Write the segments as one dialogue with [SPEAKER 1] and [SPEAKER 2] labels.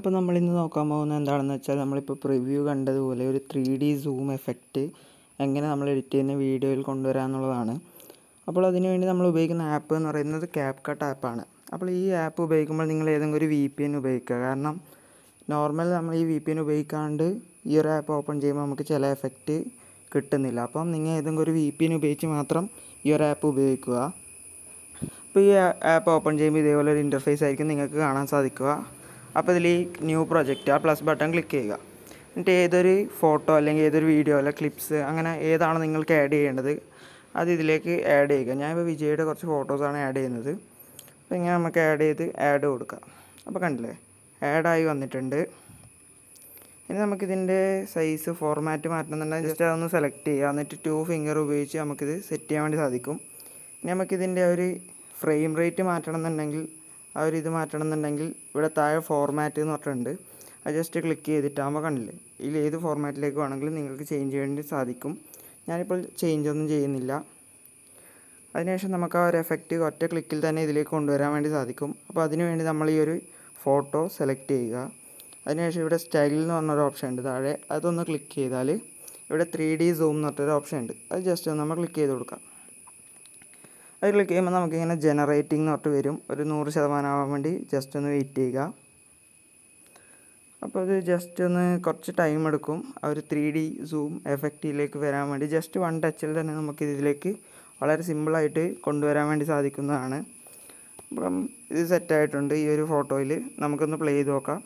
[SPEAKER 1] അപ്പോൾ നമ്മളിന്ന് നോക്കാൻ പോകുന്നത് എന്താണെന്ന് വെച്ചാൽ നമ്മളിപ്പോൾ പ്രിവ്യൂ കണ്ടതുപോലെ ഒരു ത്രീ ഡി സൂം എഫക്റ്റ് എങ്ങനെ നമ്മൾ എഡിറ്റ് ചെയ്യുന്ന വീഡിയോയിൽ കൊണ്ടുവരാമെന്നുള്ളതാണ് അപ്പോൾ അതിനുവേണ്ടി നമ്മൾ ഉപയോഗിക്കുന്ന ആപ്പ് എന്ന് പറയുന്നത് ക്യാപ് കട്ട് ആപ്പാണ് അപ്പോൾ ഈ ആപ്പ് ഉപയോഗിക്കുമ്പോൾ നിങ്ങൾ ഏതെങ്കിലും ഒരു വി പി എൻ ഉപയോഗിക്കുക കാരണം നോർമൽ നമ്മൾ ഈ വി പി എൻ ഉപയോഗിക്കാണ്ട് ഈ ഒരു ആപ്പ് ഓപ്പൺ ചെയ്യുമ്പോൾ നമുക്ക് ചില എഫക്റ്റ് കിട്ടുന്നില്ല അപ്പം നിങ്ങൾ ഏതെങ്കിലും ഒരു വി പി എൻ ഉപയോഗിച്ച് മാത്രം ഈ ഒരു ആപ്പ് ഉപയോഗിക്കുക അപ്പോൾ ഈ ആപ്പ് ഓപ്പൺ ചെയ്യുമ്പോൾ ഇതേപോലെ ഒരു ഇൻ്റർഫേസ് ആയിരിക്കും നിങ്ങൾക്ക് കാണാൻ സാധിക്കുക അപ്പോൾ ഇതിൽ ഈ ന്യൂ പ്രൊജക്റ്റ് ആ പ്ലസ് ബട്ടൺ ക്ലിക്ക് ചെയ്യുക എന്നിട്ട് ഏതൊരു ഫോട്ടോ അല്ലെങ്കിൽ ഏതൊരു വീഡിയോ അല്ല ക്ലിപ്സ് അങ്ങനെ ഏതാണ് നിങ്ങൾക്ക് ആഡ് ചെയ്യേണ്ടത് അത് ഇതിലേക്ക് ആഡ് ചെയ്യുക ഞാനിപ്പോൾ വിജയുടെ കുറച്ച് ഫോട്ടോസാണ് ആഡ് ചെയ്യുന്നത് അപ്പോൾ ഇങ്ങനെ നമുക്ക് ആഡ് ചെയ്ത് ആഡ് കൊടുക്കാം അപ്പോൾ കണ്ടില്ലേ ആഡായി വന്നിട്ടുണ്ട് ഇനി നമുക്കിതിൻ്റെ സൈസ് ഫോർമാറ്റ് മാറ്റണമെന്നുണ്ടെങ്കിൽ ജസ്റ്റ് അതൊന്ന് സെലക്ട് ചെയ്യുക എന്നിട്ട് ടു ഫിംഗർ ഉപയോഗിച്ച് നമുക്കിത് സെറ്റ് ചെയ്യാൻ വേണ്ടി സാധിക്കും ഇനി നമുക്കിതിൻ്റെ ഒരു ഫ്രെയിം റേറ്റ് മാറ്റണം എന്നുണ്ടെങ്കിൽ ആ ഒരു ഇത് മാറ്റണം എന്നുണ്ടെങ്കിൽ ഇവിടെ താഴെ ഫോർമാറ്റ് എന്ന് പറഞ്ഞിട്ടുണ്ട് അത് ജസ്റ്റ് ക്ലിക്ക് ചെയ്തിട്ടാകുമ്പോൾ കണ്ടില്ലേ ഇതിൽ ഏത് ഫോർമാറ്റിലേക്ക് വേണമെങ്കിലും നിങ്ങൾക്ക് ചേഞ്ച് ചെയ്യേണ്ടി സാധിക്കും ഞാനിപ്പോൾ ചേഞ്ച് ഒന്നും ചെയ്യുന്നില്ല അതിനുശേഷം നമുക്ക് ആ ഒരു എഫക്റ്റ് ഒറ്റ ക്ലിക്കിൽ തന്നെ ഇതിലേക്ക് കൊണ്ടുവരാൻ വേണ്ടി സാധിക്കും അപ്പോൾ അതിനു വേണ്ടി നമ്മൾ ഈ ഒരു ഫോട്ടോ സെലക്ട് ചെയ്യുക അതിനുശേഷം ഇവിടെ സ്റ്റൈൽ എന്ന് പറഞ്ഞൊരു ഓപ്ഷൻ ഉണ്ട് താഴെ അതൊന്ന് ക്ലിക്ക് ചെയ്താൽ ഇവിടെ ത്രീ ഡി സൂം എന്ന് പറഞ്ഞൊരു ഓപ്ഷൻ ഉണ്ട് അത് ജസ്റ്റ് ഒന്ന് നമ്മൾ ക്ലിക്ക് ചെയ്ത് കൊടുക്കാം അത് ക്ലിക്ക് ചെയ്യുമ്പോൾ നമുക്കിങ്ങനെ ജനറേറ്റിംഗ് എന്ന് പറഞ്ഞിട്ട് വരും ഒരു നൂറ് ശതമാനം ആവാൻ വേണ്ടി ജസ്റ്റ് ഒന്ന് വെയിറ്റ് ചെയ്യുക അപ്പോൾ ഇത് ജസ്റ്റ് ഒന്ന് കുറച്ച് ടൈം എടുക്കും ആ ഒരു ത്രീ ഡി സൂം എഫക്റ്റിലേക്ക് വരാൻ വേണ്ടി ജസ്റ്റ് വൺ ടച്ചിൽ തന്നെ നമുക്ക് ഇതിലേക്ക് വളരെ സിമ്പിളായിട്ട് കൊണ്ടുവരാൻ വേണ്ടി സാധിക്കുന്നതാണ് അപ്പം ഇത് സെറ്റായിട്ടുണ്ട് ഈ ഒരു ഫോട്ടോയിൽ നമുക്കൊന്ന് പ്ലേ ചെയ്ത് നോക്കാം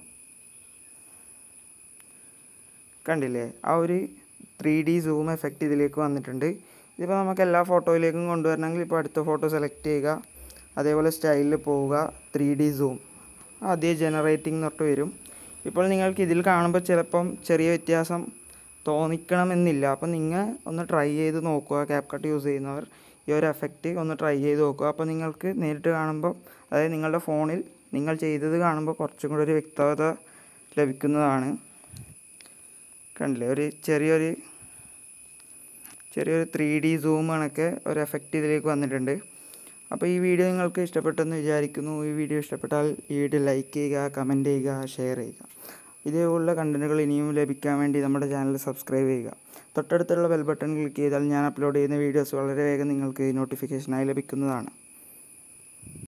[SPEAKER 1] കണ്ടില്ലേ ആ ഒരു ത്രീ ഡി സൂം എഫക്റ്റ് ഇതിലേക്ക് വന്നിട്ടുണ്ട് ഇതിപ്പോൾ നമുക്ക് എല്ലാ ഫോട്ടോയിലേക്കും കൊണ്ടുവരണമെങ്കിൽ ഇപ്പോൾ അടുത്ത ഫോട്ടോ സെലക്ട് ചെയ്യുക അതേപോലെ സ്റ്റൈലിൽ പോവുക ത്രീ ഡി സൂം ആദ്യം ജനറേറ്റിംഗ് എന്ന് പറഞ്ഞിട്ട് വരും ഇപ്പോൾ നിങ്ങൾക്ക് ഇതിൽ കാണുമ്പോൾ ചിലപ്പം ചെറിയ വ്യത്യാസം തോന്നിക്കണമെന്നില്ല അപ്പം നിങ്ങൾ ഒന്ന് ട്രൈ ചെയ്ത് നോക്കുക ക്യാപ് കട്ട് യൂസ് ചെയ്യുന്നവർ ഈ ഒരു എഫക്റ്റ് ഒന്ന് ട്രൈ ചെയ്ത് നോക്കുക അപ്പോൾ നിങ്ങൾക്ക് നേരിട്ട് കാണുമ്പോൾ അതായത് നിങ്ങളുടെ ഫോണിൽ നിങ്ങൾ ചെയ്തത് കാണുമ്പോൾ കുറച്ചും കൂടി ഒരു വ്യക്തത ലഭിക്കുന്നതാണ് കണ്ടില്ലേ ഒരു ചെറിയൊരു ചെറിയൊരു ത്രീ ഡി സൂം കണക്കെ ഒരു എഫക്റ്റ് ഇതിലേക്ക് വന്നിട്ടുണ്ട് അപ്പോൾ ഈ വീഡിയോ നിങ്ങൾക്ക് ഇഷ്ടപ്പെട്ടെന്ന് വിചാരിക്കുന്നു ഈ വീഡിയോ ഇഷ്ടപ്പെട്ടാൽ ഈ വീഡിയോ ലൈക്ക് ചെയ്യുക കമൻറ്റ് ചെയ്യുക ഷെയർ ചെയ്യുക ഇതേപോലുള്ള കണ്ടൻറ്റുകൾ ഇനിയും ലഭിക്കാൻ വേണ്ടി നമ്മുടെ ചാനൽ സബ്സ്ക്രൈബ് ചെയ്യുക തൊട്ടടുത്തുള്ള ബെൽ ബട്ടൺ ക്ലിക്ക് ചെയ്താൽ ഞാൻ അപ്ലോഡ് ചെയ്യുന്ന വീഡിയോസ് വളരെ വേഗം നിങ്ങൾക്ക് നോട്ടിഫിക്കേഷനായി ലഭിക്കുന്നതാണ്